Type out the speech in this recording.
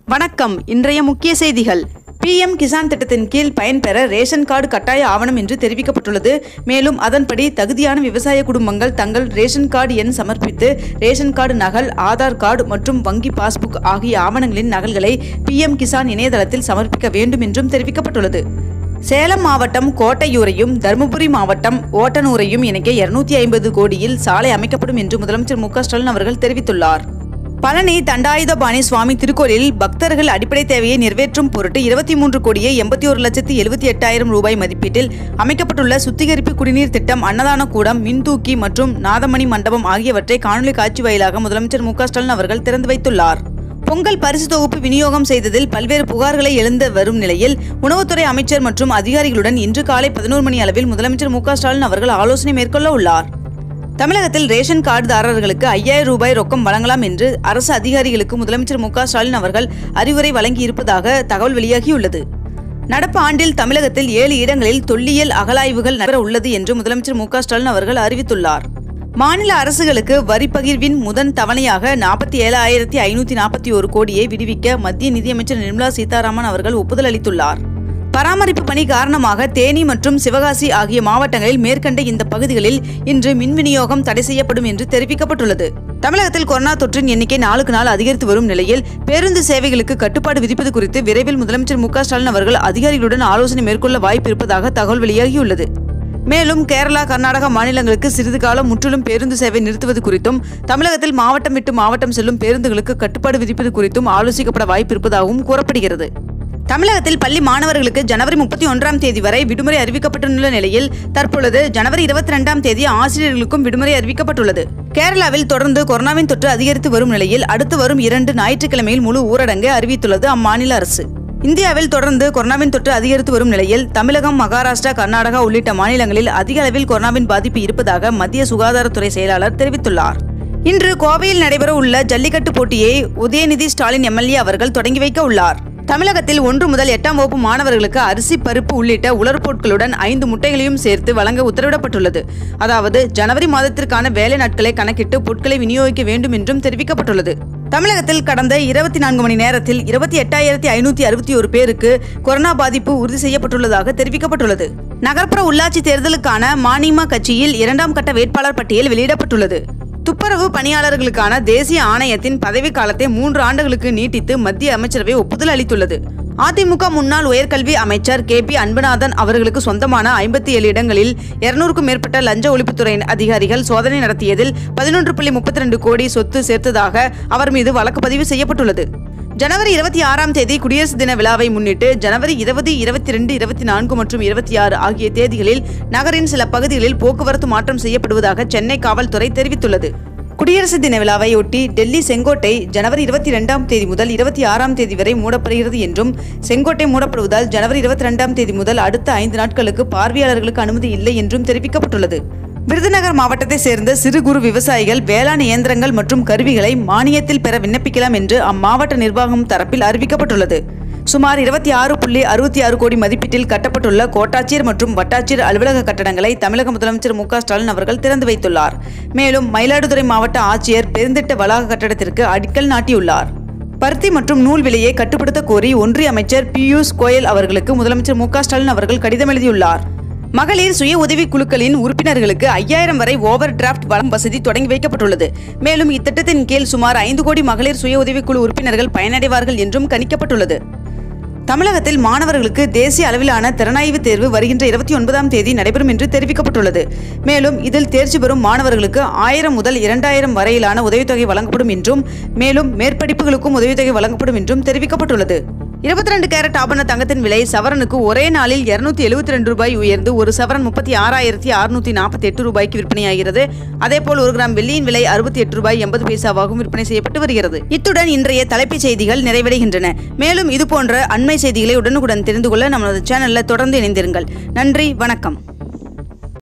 வணக்கம் இன்றைய முக்கிய செய்திகள் பிஎம் கிசான் திட்டத்தின் கீழ் பயன்பெற ரேஷன் கார்டு கட்டாய ஆவணம் என்று தெரிவிக்கப்பட்டுள்ளது மேலும் அதன்படி தகுதியான விவசாய குடும்பங்கள் தங்கள் ரேஷன் கார்டு எண் சமர்ப்பித்து ரேஷன் கார்டு நகல் ஆதார் கார்டு மற்றும் வங்கி பாஸ்புக் ஆகிய ஆவணங்களின் நகல்களை பிஎம் கிசான் இணையதளத்தில் சமர்ப்பிக்க வேண்டும் என்றும் தெரிவிக்கப்பட்டுள்ளது சேலம் மாவட்டம் கோட்டையூரையும் தருமபுரி மாவட்டம் ஓட்டனூரையும் இணைக்க இருநூத்தி ஐம்பது கோடியில் சாலை அமைக்கப்படும் என்று முதலமைச்சர் மு க ஸ்டாலின் அவர்கள் தெரிவித்துள்ளார் பழனி தண்டாயுதபாணி சுவாமி திருக்கோயிலில் பக்தர்கள் அடிப்படை தேவையை நிறைவேற்றும் பொருட்டு இருபத்தி மூன்று கோடியே எண்பத்தி ஒரு லட்சத்தி எழுபத்தி எட்டாயிரம் ரூபாய் மதிப்பீட்டில் அமைக்கப்பட்டுள்ள சுத்திகரிப்பு குடிநீர் திட்டம் அன்னதான கூடம் மின்தூக்கி மற்றும் நாதமணி மண்டபம் ஆகியவற்றை காணொலி காட்சி வாயிலாக முதலமைச்சர் மு க ஸ்டாலின் அவர்கள் திறந்து வைத்துள்ளார் பொங்கல் பரிசு தொகுப்பு விநியோகம் செய்ததில் பல்வேறு புகார்களை எழுந்து வரும் நிலையில் உணவுத்துறை அமைச்சர் மற்றும் அதிகாரிகளுடன் இன்று காலை பதினோரு மணி அளவில் முதலமைச்சர் மு க ஸ்டாலின் அவர்கள் ஆலோசனை மேற்கொள்ள உள்ளார் தமிழகத்தில் ரேஷன் கார்டுதாரர்களுக்கு ஐயாயிரம் ரூபாய் ரொக்கம் வழங்கலாம் என்று அரசு அதிகாரிகளுக்கு முதலமைச்சர் மு க ஸ்டாலின் அவர்கள் அறிவுரை வழங்கியிருப்பதாக தகவல் வெளியாகியுள்ளது நடப்பு ஆண்டில் தமிழகத்தில் ஏழு இடங்களில் தொல்லியல் அகலாய்வுகள் நடைபெற உள்ளது என்று முதலமைச்சர் மு க ஸ்டாலின் அவர்கள் அறிவித்துள்ளார் மாநில அரசுகளுக்கு வரி பகிர்வின் முதன் தவணையாக நாற்பத்தி ஏழாயிரத்தி ஐநூற்றி நாற்பத்தி ஒரு கோடியை விடுவிக்க மத்திய நிதியமைச்சர் நிர்மலா சீதாராமன் அவர்கள் ஒப்புதல் அளித்துள்ளார் பராமரிப்பு பணி காரணமாக தேனி மற்றும் சிவகாசி ஆகிய மாவட்டங்களில் மேற்கண்ட இந்த பகுதிகளில் இன்று மின் விநியோகம் தடை செய்யப்படும் என்று தெரிவிக்கப்பட்டுள்ளது தமிழகத்தில் கொரோனா தொற்றின் எண்ணிக்கை நாளுக்கு நாள் அதிகரித்து வரும் நிலையில் பேருந்து சேவைகளுக்கு கட்டுப்பாடு விதிப்பது குறித்து விரைவில் முதலமைச்சர் மு க ஸ்டாலின் அவர்கள் அதிகாரிகளுடன் ஆலோசனை மேற்கொள்ள வாய்ப்பு இருப்பதாக தகவல் வெளியாகியுள்ளது மேலும் கேரளா கர்நாடகா மாநிலங்களுக்கு சிறிது காலம் முற்றிலும் பேருந்து சேவை நிறுத்துவது குறித்தும் தமிழகத்தில் மாவட்டம் விட்டு மாவட்டம் செல்லும் பேருந்துகளுக்கு கட்டுப்பாடு விதிப்பது குறித்தும் ஆலோசிக்கப்பட வாய்ப்பு இருப்பதாகவும் கூறப்படுகிறது தமிழகத்தில் பள்ளி மாணவர்களுக்கு ஜனவரி முப்பத்தி ஒன்றாம் தேதி வரை விடுமுறை அறிவிக்கப்பட்டுள்ள நிலையில் தற்பொழுது ஜனவரி இருபத்தி ரெண்டாம் தேதி ஆசிரியர்களுக்கும் விடுமுறை அறிவிக்கப்பட்டுள்ளது கேரளாவில் தொடர்ந்து கொரோனாவின் தொற்று அதிகரித்து வரும் நிலையில் அடுத்து வரும் இரண்டு ஞாயிற்றுக்கிழமையில் முழு ஊரடங்கை அறிவித்துள்ளது அம்மாநில அரசு இந்தியாவில் தொடர்ந்து கொரோனாவின் தொற்று அதிகரித்து வரும் நிலையில் தமிழகம் மகாராஷ்டிரா கர்நாடகா உள்ளிட்ட மாநிலங்களில் அதிக அளவில் கொரோனாவின் பாதிப்பு இருப்பதாக மத்திய சுகாதாரத்துறை செயலாளர் தெரிவித்துள்ளார் இன்று கோவையில் நடைபெற உள்ள ஜல்லிக்கட்டு போட்டியை உதயநிதி ஸ்டாலின் எம்எல்ஏ அவர்கள் தொடங்கி வைக்க உள்ளார் தமிழகத்தில் ஒன்று முதல் எட்டாம் வகுப்பு மாணவர்களுக்கு அரிசி பருப்பு உள்ளிட்ட உலர் பொருட்களுடன் ஐந்து முட்டைகளையும் சேர்த்து வழங்க உத்தரவிடப்பட்டுள்ளது அதாவது ஜனவரி மாதத்திற்கான வேலை நாட்களை கணக்கிட்டு பொருட்களை விநியோகிக்க வேண்டும் என்றும் தெரிவிக்கப்பட்டுள்ளது தமிழகத்தில் கடந்த இருபத்தி நான்கு மணி நேரத்தில் இருபத்தி எட்டாயிரத்தி ஐநூத்தி அறுபத்தி ஒரு பேருக்கு கொரோனா பாதிப்பு உறுதி செய்யப்பட்டுள்ளதாக தெரிவிக்கப்பட்டுள்ளது நகர்ப்புற உள்ளாட்சி தேர்தலுக்கான மானிமா கட்சியில் இரண்டாம் கட்ட வேட்பாளர் பட்டியல் வெளியிடப்பட்டுள்ளது துப்புரவு பணியாளர்களுக்கான தேசிய ஆணையத்தின் பதவி காலத்தை மூன்று ஆண்டுகளுக்கு நீட்டித்து மத்திய அமைச்சரவை ஒப்புதல் அளித்துள்ளது அதிமுக முன்னாள் உயர்கல்வி அமைச்சர் கே பி அன்புநாதன் அவர்களுக்கு சொந்தமான ஐம்பத்தி ஏழு இடங்களில் இருநூறுக்கும் மேற்பட்ட லஞ்ச ஒழிப்புத்துறை அதிகாரிகள் சோதனை நடத்தியதில் பதினொன்று புள்ளி முப்பத்தி ரெண்டு கோடி சொத்து சேர்த்ததாக அவர் மீது வழக்கு பதிவு செய்யப்பட்டுள்ளது ஜனவரி இருபத்தி ஆறாம் தேதி குடியரசு தின விழாவை முன்னிட்டு ஜனவரி இருபது இருபத்தி ரெண்டு இருபத்தி நான்கு மற்றும் இருபத்தி ஆறு ஆகிய தேதிகளில் நகரின் சில பகுதிகளில் போக்குவரத்து மாற்றம் செய்யப்படுவதாக சென்னை காவல்துறை தெரிவித்துள்ளது குடியரசு தின விழாவை ஒட்டி டெல்லி செங்கோட்டை ஜனவரி இருபத்தி ரெண்டாம் தேதி முதல் இருபத்தி ஆறாம் தேதி வரை மூடப்படுகிறது என்றும் செங்கோட்டை மூடப்படுவதால் ஜனவரி இருபத்தி ரெண்டாம் தேதி முதல் அடுத்த ஐந்து நாட்களுக்கு பார்வையாளர்களுக்கு அனுமதி இல்லை என்றும் தெரிவிக்கப்பட்டுள்ளது விருதுநகர் மாவட்டத்தை சேர்ந்த சிறு குறு விவசாயிகள் வேளாண் இயந்திரங்கள் மற்றும் கருவிகளை மானியத்தில் பெற விண்ணப்பிக்கலாம் என்று அம்மாவட்ட நிர்வாகம் தரப்பில் அறிவிக்கப்பட்டுள்ளது சுமார் இருபத்தி ஆறு புள்ளி அறுபத்தி ஆறு கோடி மதிப்பீட்டில் கட்டப்பட்டுள்ள கோட்டாட்சியர் மற்றும் வட்டாட்சியர் அலுவலக கட்டடங்களை தமிழக முதலமைச்சர் மு க ஸ்டாலின் அவர்கள் திறந்து வைத்துள்ளார் மேலும் மயிலாடுதுறை மாவட்ட ஆட்சியர் பெருந்திட்ட வளாக கட்டடத்திற்கு அடிக்கல் நாட்டியுள்ளார் பருத்தி மற்றும் நூல் விலையை கட்டுப்படுத்த கோரி ஒன்றிய அமைச்சர் பியூஷ் கோயல் அவர்களுக்கு முதலமைச்சர் மு க ஸ்டாலின் அவர்கள் கடிதம் எழுதியுள்ளார் மகளிர் சுய உதவிக் குழுக்களின் உறுப்பினர்களுக்கு ஐயாயிரம் வரை ஓவர் டிராஃப்ட் வழங்கும் வசதி தொடங்கி வைக்கப்பட்டுள்ளது மேலும் இத்திட்டத்தின் கீழ் சுமார் ஐந்து கோடி மகளிர் சுய உதவிக்குழு உறுப்பினர்கள் பயனடைவார்கள் என்றும் கணிக்கப்பட்டுள்ளது தமிழகத்தில் மாணவர்களுக்கு தேசிய அளவிலான திறனாய்வு தேர்வு வருகின்ற இருபத்தி ஒன்பதாம் தேதி நடைபெறும் என்று தெரிவிக்கப்பட்டுள்ளது மேலும் இதில் தேர்ச்சி பெறும் மாணவர்களுக்கு ஆயிரம் முதல் இரண்டாயிரம் வரையிலான உதவித்தொகை வழங்கப்படும் என்றும் மேலும் மேற்படிப்புகளுக்கும் உதவித்தொகை வழங்கப்படும் என்றும் தெரிவிக்கப்பட்டுள்ளது இருபத்தி ரெண்டு கேரட் ஆபண தங்கத்தின் விலை சவரனுக்கு ஒரே நாளில் இருநூத்தி எழுபத்தி ரெண்டு ரூபாய் உயர்ந்து ஒரு சவரன் முப்பத்தி ஆறாயிரத்தி அறுநூத்தி நாற்பத்தி எட்டு ரூபாய்க்கு விற்பனையாகிறது அதேபோல் ஒரு கிராம் வெள்ளியின் விலை அறுபத்தி எட்டு ரூபாய் எண்பது பைசாவாகவும் விற்பனை செய்யப்பட்டு வருகிறது இத்துடன் இன்றைய தலைப்புச் செய்திகள் நிறைவடைகின்றன மேலும் இதுபோன்ற அண்மை செய்திகளை உடனுக்குடன் தெரிந்து கொள்ள நமது சேனல்ல தொடர்ந்து இணைந்திருங்கள் நன்றி வணக்கம்